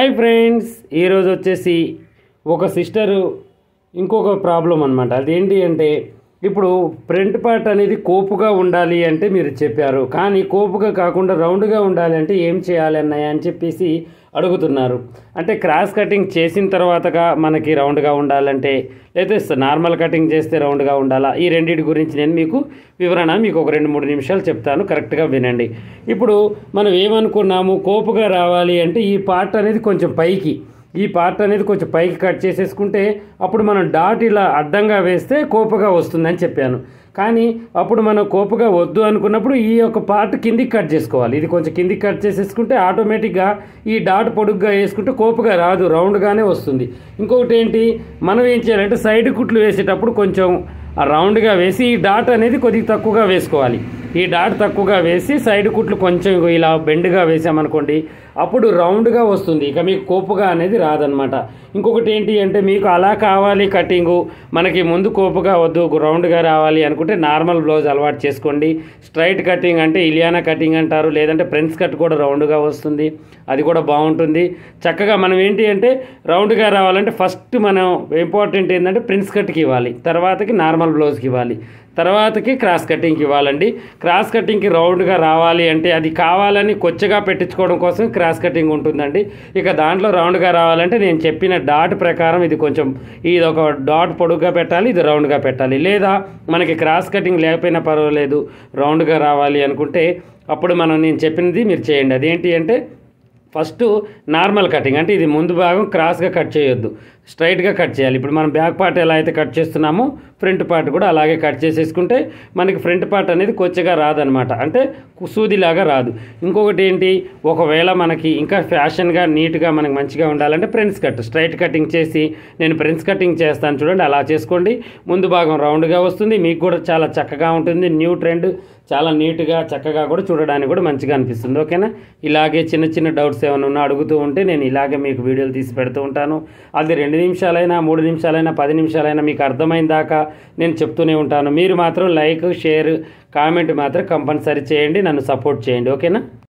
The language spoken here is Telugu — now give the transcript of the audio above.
హాయ్ ఫ్రెండ్స్ ఈరోజు వచ్చేసి ఒక సిస్టరు ఇంకొక ప్రాబ్లం అనమాట అదేంటి అంటే ఇప్పుడు ఫ్రంట్ పార్ట్ అనేది కోపుగా ఉండాలి అంటే మీరు చెప్పారు కానీ కోపుగా కాకుండా రౌండ్గా ఉండాలి అంటే ఏం చేయాలి అన్నయ్య అని చెప్పేసి అడుగుతున్నారు అంటే క్రాస్ కటింగ్ చేసిన తర్వాతగా మనకి రౌండ్గా ఉండాలంటే లేకపోతే నార్మల్ కటింగ్ చేస్తే రౌండ్గా ఉండాలా ఈ రెండింటి గురించి నేను మీకు వివరణ మీకు ఒక రెండు మూడు నిమిషాలు చెప్తాను కరెక్ట్గా వినండి ఇప్పుడు మనం ఏమనుకున్నాము కోపుగా రావాలి అంటే ఈ పార్ట్ అనేది కొంచెం పైకి ఈ పార్ట్ అనేది కొంచెం పైకి కట్ చేసేసుకుంటే అప్పుడు మనం డాట్ ఇలా అడ్డంగా వేస్తే కోపగా వస్తుందని చెప్పాను కానీ అప్పుడు మనం కోపగా వద్దు అనుకున్నప్పుడు ఈ యొక్క పార్ట్ కిందికి కట్ చేసుకోవాలి ఇది కొంచెం కిందికి కట్ చేసేసుకుంటే ఆటోమేటిక్గా ఈ డాట్ పొడుగ్గా వేసుకుంటే కోపగా రాదు రౌండ్గానే వస్తుంది ఇంకొకటి ఏంటి మనం ఏం చేయాలంటే సైడ్ కుట్లు వేసేటప్పుడు కొంచెం రౌండ్గా వేసి ఈ డాట్ అనేది కొద్దిగా తక్కువగా వేసుకోవాలి ఈ డాట్ తక్కువగా వేసి సైడ్ కుట్లు కొంచెం ఇలా బెండ్గా వేసామనుకోండి అప్పుడు రౌండ్గా వస్తుంది ఇక మీకు కోపుగా అనేది రాదనమాట ఇంకొకటి ఏంటి అంటే మీకు అలా కావాలి కటింగు మనకి ముందు కోపుగా వద్దు రౌండ్గా రావాలి అనుకుంటే నార్మల్ బ్లౌజ్ అలవాటు చేసుకోండి స్ట్రైట్ కటింగ్ అంటే ఇలియానా కటింగ్ అంటారు లేదంటే ఫ్రెండ్స్ కట్ కూడా రౌండ్గా వస్తుంది అది కూడా బాగుంటుంది చక్కగా మనం ఏంటి అంటే రౌండ్గా రావాలంటే ఫస్ట్ మనం ఇంపార్టెంట్ ఏంటంటే ప్రిన్స్ కట్కి ఇవ్వాలి తర్వాతకి నార్మల్ బ్లౌజ్కి ఇవ్వాలి తర్వాతకి క్రాస్ కటింగ్కి ఇవ్వాలండి క్రాస్ కటింగ్కి రౌండ్గా రావాలి అంటే అది కావాలని కొచ్చగా పెట్టించుకోవడం కోసం క్రాస్ కటింగ్ ఉంటుందండి ఇక దాంట్లో రౌండ్గా రావాలంటే నేను చెప్పిన డాట్ ప్రకారం ఇది కొంచెం ఇది ఒక డాట్ పొడుగ్గా పెట్టాలి ఇది రౌండ్గా పెట్టాలి లేదా మనకి క్రాస్ కటింగ్ లేకపోయినా పర్వాలేదు రౌండ్గా రావాలి అనుకుంటే అప్పుడు మనం నేను చెప్పినది మీరు చేయండి అదేంటి అంటే ఫస్ట్ నార్మల్ కటింగ్ అంటే ఇది ముందు భాగం క్రాస్గా కట్ చేయొద్దు స్ట్రైట్గా కట్ చేయాలి ఇప్పుడు మనం బ్యాక్ పార్ట్ ఎలా అయితే కట్ చేస్తున్నామో ఫ్రంట్ పార్ట్ కూడా అలాగే కట్ చేసేసుకుంటే మనకి ఫ్రంట్ పార్ట్ అనేది కొచ్చగా రాదనమాట అంటే సూదిలాగా రాదు ఇంకొకటి ఏంటి ఒకవేళ మనకి ఇంకా ఫ్యాషన్గా నీట్గా మనకి మంచిగా ఉండాలంటే ఫ్రెండ్స్ కట్ స్ట్రైట్ కటింగ్ చేసి నేను ఫ్రెండ్స్ కటింగ్ చేస్తాను చూడండి అలా చేసుకోండి ముందు భాగం రౌండ్గా వస్తుంది మీకు కూడా చాలా చక్కగా ఉంటుంది న్యూ ట్రెండ్ చాలా నీట్గా చక్కగా కూడా చూడడానికి కూడా మంచిగా అనిపిస్తుంది ఓకేనా ఇలాగే చిన్న చిన్న డౌట్స్ ఏమైనా ఉన్నా అడుగుతూ ఉంటే నేను ఇలాగే మీకు వీడియోలు తీసి పెడుతూ ఉంటాను అది రెండు నిమిషాలైనా మూడు నిమిషాలైనా పది నిమిషాలైనా మీకు అర్థమైన దాకా నేను చెప్తూనే ఉంటాను మీరు మాత్రం లైక్ షేర్ కామెంట్ మాత్రం కంపల్సరీ చేయండి నన్ను సపోర్ట్ చేయండి ఓకేనా